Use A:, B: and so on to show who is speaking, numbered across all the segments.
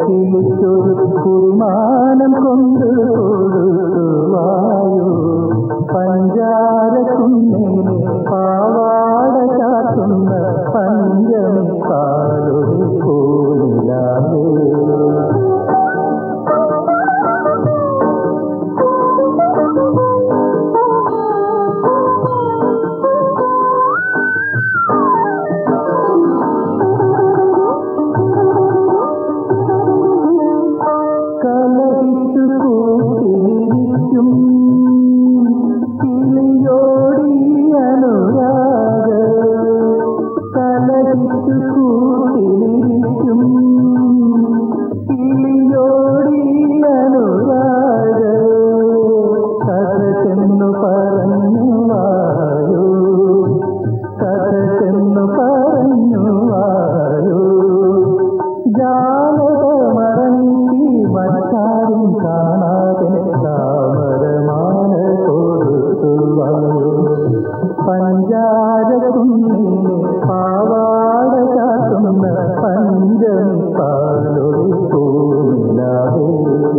A: കിളിച്ചൊരു കുറിമാനം കൊണ്ട് കൊടുത്തുവായോ പഞ്ചാര കുന്നേനെ പാവാട ചാത്തുന്ന പഞ്ചമി കാലൊരു കോലിലാവേ കലഹിച്ചു കൂട്ടിയിരിക്കും കിളിയോടി അനുരാഗ കലഹിച്ചു കൂട്ടിയിരിക്കും കിളിയോടി അനുരാഗ കഥ ചെന്നു പറഞ്ഞു വായോ കഥ ചെന്നു പറഞ്ഞു വായോ ജാലകമറങ്ങി മറ്റാരും കാണാതെ താമരമാല കൊടുത്തുവായോ പഞ്ചാര കുന്നിനെ പാവാട ചാത്തുന്ന പഞ്ചമി പാലൊളി പൂമിലാവേ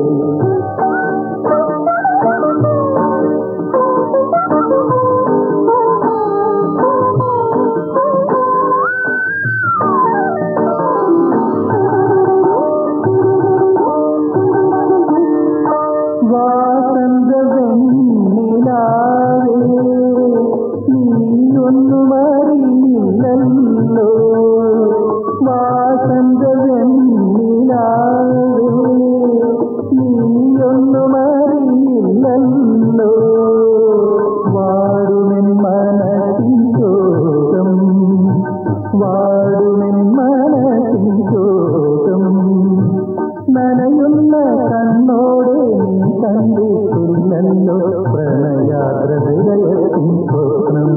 A: വാസന്ത വെണ്ണിലാവേ നീയൊന്നും അറിയില്ലല്ലോ വാസന്ത വെണ്ണിലാവേ നീയൊന്നും അറിയില്ലല്ലോ വാടുമെൻ മനസ്സിൻ ശോകം വാടുമെൻ മനസ്സിൻ ശോകം നനയുന്ന കണ്ണോടെ നീ കണ്ടിട്ടില്ലല്ലോ പ്രണയാത്ര ഹൃദയത്തിൻ സ്വപ്നം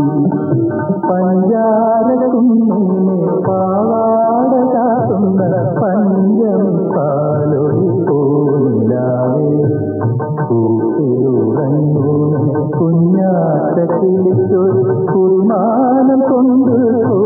A: പഞ്ചാര കുന്നിനെ പാവാട ചാത്തുന്ന പഞ്ചമി പാലൊളി പോലാവേ കൂട്ടിലുറങ്ങൂനെ കുഞ്ഞാറ്റ കിളിച്ചൊരു കുറിമാനം കൊണ്ട്